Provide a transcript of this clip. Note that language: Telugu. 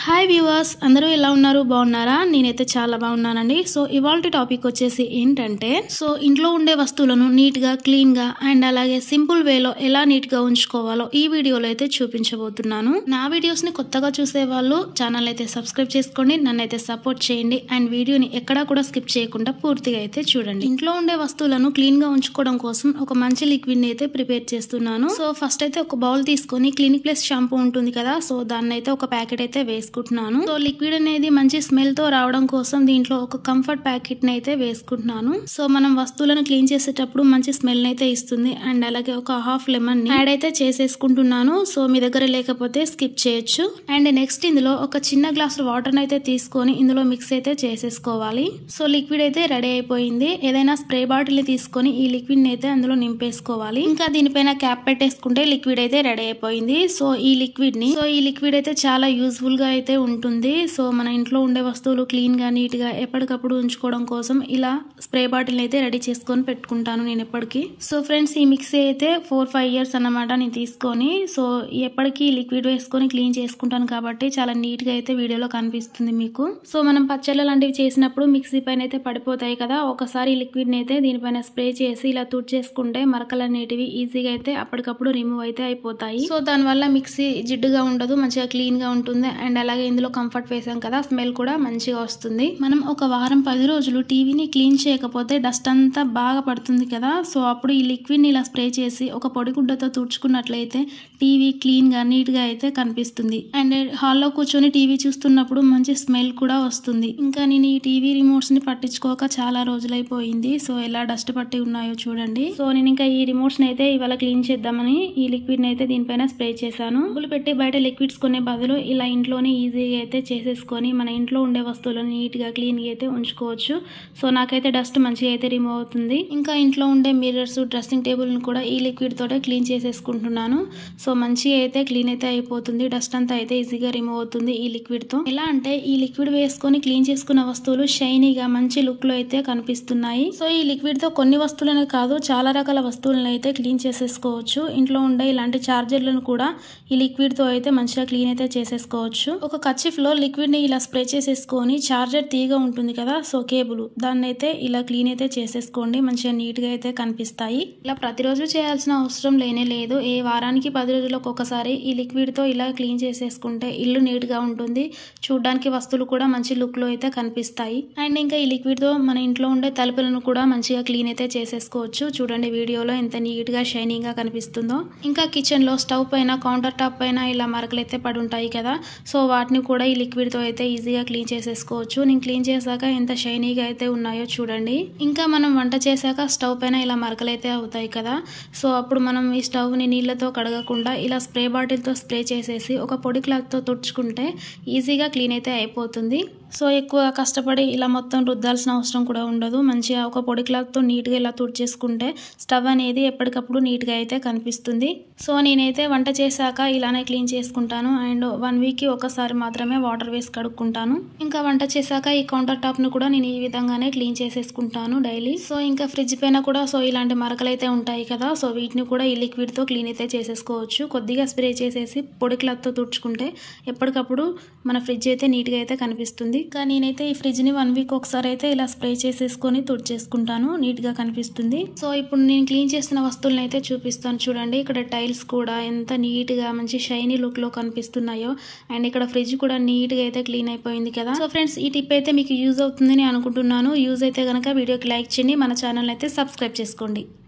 హాయ్ వ్యూవర్స్ అందరూ ఎలా ఉన్నారు బాగున్నారా నేనైతే చాలా బాగున్నానండి సో ఇవాళ టాపిక్ వచ్చేసి ఏంటంటే సో ఇంట్లో ఉండే వస్తువులను నీట్ గా క్లీన్ గా అండ్ అలాగే సింపుల్ వేలో ఎలా నీట్ గా ఉంచుకోవాలో ఈ వీడియోలో అయితే చూపించబోతున్నాను నా వీడియోస్ ని కొత్తగా చూసే వాళ్ళు ఛానల్ అయితే సబ్స్క్రైబ్ చేసుకోండి నన్ను అయితే సపోర్ట్ చేయండి అండ్ వీడియోని ఎక్కడా కూడా స్కిప్ చేయకుండా పూర్తిగా అయితే చూడండి ఇంట్లో ఉండే వస్తువులను క్లీన్ గా ఉంచుకోవడం కోసం ఒక మంచి లిక్విడ్ ని అయితే ప్రిపేర్ చేస్తున్నాను సో ఫస్ట్ అయితే ఒక బౌల్ తీసుకొని క్లినిక్ ప్లస్ షాంపూ ఉంటుంది కదా సో దాన్ని అయితే ఒక ప్యాకెట్ అయితే వేసుకుంటున్నాను సో లిక్విడ్ అనేది మంచి స్మెల్ తో రావడం కోసం దీంట్లో ఒక కంఫర్ట్ ప్యాకెట్ ని అయితే వేసుకుంటున్నాను సో మనం వస్తువులను క్లీన్ చేసేటప్పుడు మంచి స్మెల్ అయితే ఇస్తుంది అండ్ అలాగే ఒక హాఫ్ లెమన్ ని యాడ్ అయితే చేసేసుకుంటున్నాను సో మీ దగ్గర లేకపోతే స్కిప్ చేయొచ్చు అండ్ నెక్స్ట్ ఇందులో ఒక చిన్న గ్లాస్ వాటర్ అయితే తీసుకొని ఇందులో మిక్స్ అయితే చేసేసుకోవాలి సో లిక్విడ్ అయితే రెడీ అయిపోయింది ఏదైనా స్ప్రే బాటిల్ ని తీసుకొని ఈ లిక్విడ్ ని అయితే అందులో నింపేసుకోవాలి ఇంకా దీనిపైన క్యాప్ పెట్టేసుకుంటే లిక్విడ్ అయితే రెడీ అయిపోయింది సో ఈ లిక్విడ్ ని సో ఈ లిక్విడ్ అయితే చాలా యూస్ఫుల్ గా అయితే ఉంటుంది సో మన ఇంట్లో ఉండే వస్తువులు క్లీన్ గా నీట్ గా ఎప్పటికప్పుడు ఉంచుకోవడం కోసం ఇలా స్ప్రే బాటిల్ అయితే రెడీ చేసుకొని పెట్టుకుంటాను నేను ఎప్పటికీ సో ఫ్రెండ్స్ ఈ మిక్సీ అయితే ఫోర్ ఫైవ్ ఇయర్స్ అన్నమాట నేను తీసుకొని సో ఎప్పటికీ లిక్విడ్ వేసుకొని క్లీన్ చేసుకుంటాను కాబట్టి చాలా నీట్ గా అయితే వీడియోలో కనిపిస్తుంది మీకు సో మనం పచ్చళ్ళ లాంటివి చేసినప్పుడు మిక్సీ పైన అయితే పడిపోతాయి కదా ఒకసారి ఈ లిక్విడ్ ని అయితే దీనిపైన స్ప్రే చేసి ఇలా తుడిచేసుకుంటే మరకలు అనేటివి ఈజీగా అయితే అప్పటికప్పుడు రిమూవ్ అయితే అయిపోతాయి సో దానివల్ల మిక్సీ జిడ్డుగా ఉండదు మంచిగా క్లీన్ గా ఉంటుంది అండ్ అలాగే ఇందులో కంఫర్ట్ వేసాం కదా స్మెల్ కూడా మంచిగా వస్తుంది మనం ఒక వారం పది రోజులు టీవీని క్లీన్ చేయకపోతే డస్ట్ అంతా బాగా పడుతుంది కదా సో అప్పుడు ఈ లిక్విడ్ ని ఇలా స్ప్రే చేసి ఒక పొడి గుడ్డతో తుడుచుకున్నట్లయితే టీవీ క్లీన్ గా నీట్ గా అయితే కనిపిస్తుంది అండ్ హాల్లో కూర్చొని టీవీ చూస్తున్నప్పుడు మంచి స్మెల్ కూడా వస్తుంది ఇంకా నేను ఈ టీవీ రిమోట్స్ ని పట్టించుకోక చాలా రోజులైపోయింది సో ఎలా డస్ట్ పట్టి ఉన్నాయో చూడండి సో నేను ఇంకా ఈ రిమోట్స్ ని అయితే ఇవాళ క్లీన్ చేద్దామని ఈ లిక్విడ్ ని అయితే దీనిపైన స్ప్రే చేశాను డబ్బులు పెట్టి బయట లిక్విడ్స్ కొనే బదులు ఇలా ఇంట్లోనే ఈజీగా అయితే చేసేసుకొని మన ఇంట్లో ఉండే వస్తువులను నీట్ గా క్లీన్ గా అయితే ఉంచుకోవచ్చు సో నాకైతే డస్ట్ మంచిగా అయితే రిమూవ్ అవుతుంది ఇంకా ఇంట్లో ఉండే మిర్రర్స్ డ్రెస్సింగ్ టేబుల్ ని కూడా ఈ లిక్విడ్ తోటే క్లీన్ చేసేసుకుంటున్నాను సో మంచిగా అయితే క్లీన్ అయితే అయిపోతుంది డస్ట్ అంతా అయితే ఈజీగా రిమూవ్ అవుతుంది ఈ లిక్విడ్ తో ఎలా అంటే ఈ లిక్విడ్ వేసుకొని క్లీన్ చేసుకున్న వస్తువులు షైనీగా మంచి లుక్ లో అయితే కనిపిస్తున్నాయి సో ఈ లిక్విడ్ తో కొన్ని వస్తువులనే కాదు చాలా రకాల వస్తువులను అయితే క్లీన్ చేసేసుకోవచ్చు ఇంట్లో ఉండే ఇలాంటి చార్జర్లను కూడా ఈ లిక్విడ్ తో అయితే మంచిగా క్లీన్ అయితే చేసేసుకోవచ్చు ఒక కచ్చిఫ్ లో లిక్విడ్ ని ఇలా స్ప్రే చేసేసుకొని చార్జర్ తీగ ఉంటుంది కదా సో కేబుల్ దాన్ని అయితే ఇలా క్లీన్ అయితే చేసేసుకోండి మంచిగా నీట్ గా అయితే కనిపిస్తాయి ఇలా ప్రతిరోజు చేయాల్సిన అవసరం లేనే లేదు ఏ వారానికి పది రోజులకు ఒకసారి ఈ లిక్విడ్ తో ఇలా క్లీన్ చేసేసుకుంటే ఇల్లు నీట్ గా ఉంటుంది చూడడానికి వస్తువులు కూడా మంచి లుక్ లో అయితే కనిపిస్తాయి అండ్ ఇంకా ఈ లిక్విడ్ తో మన ఇంట్లో ఉండే తలుపులను కూడా మంచిగా క్లీన్ అయితే చేసేసుకోవచ్చు చూడండి వీడియోలో ఎంత నీట్ గా షైనింగ్ గా కనిపిస్తుందో ఇంకా కిచెన్ లో స్టవ్ పైన కౌంటర్ టాప్ పైన ఇలా మరకలు అయితే పడి ఉంటాయి కదా సో వాటిని కూడా ఈ లిక్విడ్ తో అయితే ఈజీగా క్లీన్ చేసేసుకోవచ్చు నేను క్లీన్ చేశాక ఎంత షైనీగా అయితే ఉన్నాయో చూడండి ఇంకా మనం వంట చేశాక స్టవ్ పైన ఇలా మరకలు అయితే అవుతాయి కదా సో అప్పుడు మనం ఈ స్టవ్ ని నీళ్ళతో కడగకుండా ఇలా స్ప్రే బాటిల్ తో స్ప్రే చేసేసి ఒక పొడి క్లాత్ తో తుడుచుకుంటే ఈజీగా క్లీన్ అయితే అయిపోతుంది సో ఎక్కువ కష్టపడి ఇలా మొత్తం రుద్దాల్సిన అవసరం కూడా ఉండదు మంచిగా ఒక పొడి క్లాత్తో నీట్గా ఇలా తుడిచేసుకుంటే స్టవ్ అనేది ఎప్పటికప్పుడు నీట్గా అయితే కనిపిస్తుంది సో నేనైతే వంట చేశాక ఇలానే క్లీన్ చేసుకుంటాను అండ్ వన్ వీక్కి ఒకసారి మాత్రమే వాటర్ వేసి కడుక్కుంటాను ఇంకా వంట చేశాక ఈ కౌంటర్ టాప్ను కూడా నేను ఈ విధంగానే క్లీన్ చేసేసుకుంటాను డైలీ సో ఇంకా ఫ్రిడ్జ్ పైన కూడా సో ఇలాంటి మరకలు అయితే ఉంటాయి కదా సో వీటిని కూడా ఈ లిక్విడ్తో క్లీన్ అయితే చేసేసుకోవచ్చు కొద్దిగా స్ప్రే చేసేసి పొడి క్లాత్తో తుడుచుకుంటే ఎప్పటికప్పుడు మన ఫ్రిడ్జ్ అయితే నీట్గా అయితే కనిపిస్తుంది కానీ నేనైతే ఈ ఫ్రిడ్జ్ ని వన్ వీక్ ఒకసారి అయితే ఇలా స్ప్రే చేసేసుకొని తుడిచేసుకుంటాను నీట్ గా కనిపిస్తుంది సో ఇప్పుడు నేను క్లీన్ చేసిన వస్తువులను అయితే చూపిస్తాను చూడండి ఇక్కడ టైల్స్ కూడా ఎంత నీట్ గా మంచి షైనీ లుక్ లో కనిపిస్తున్నాయో అండ్ ఇక్కడ ఫ్రిడ్జ్ కూడా నీట్ గా అయితే క్లీన్ అయిపోయింది కదా సో ఫ్రెండ్స్ ఈ టిప్ అయితే మీకు యూజ్ అవుతుందని అనుకుంటున్నాను యూజ్ అయితే గనక వీడియోకి లైక్ చేయండి మన ఛానల్ అయితే సబ్స్క్రైబ్ చేసుకోండి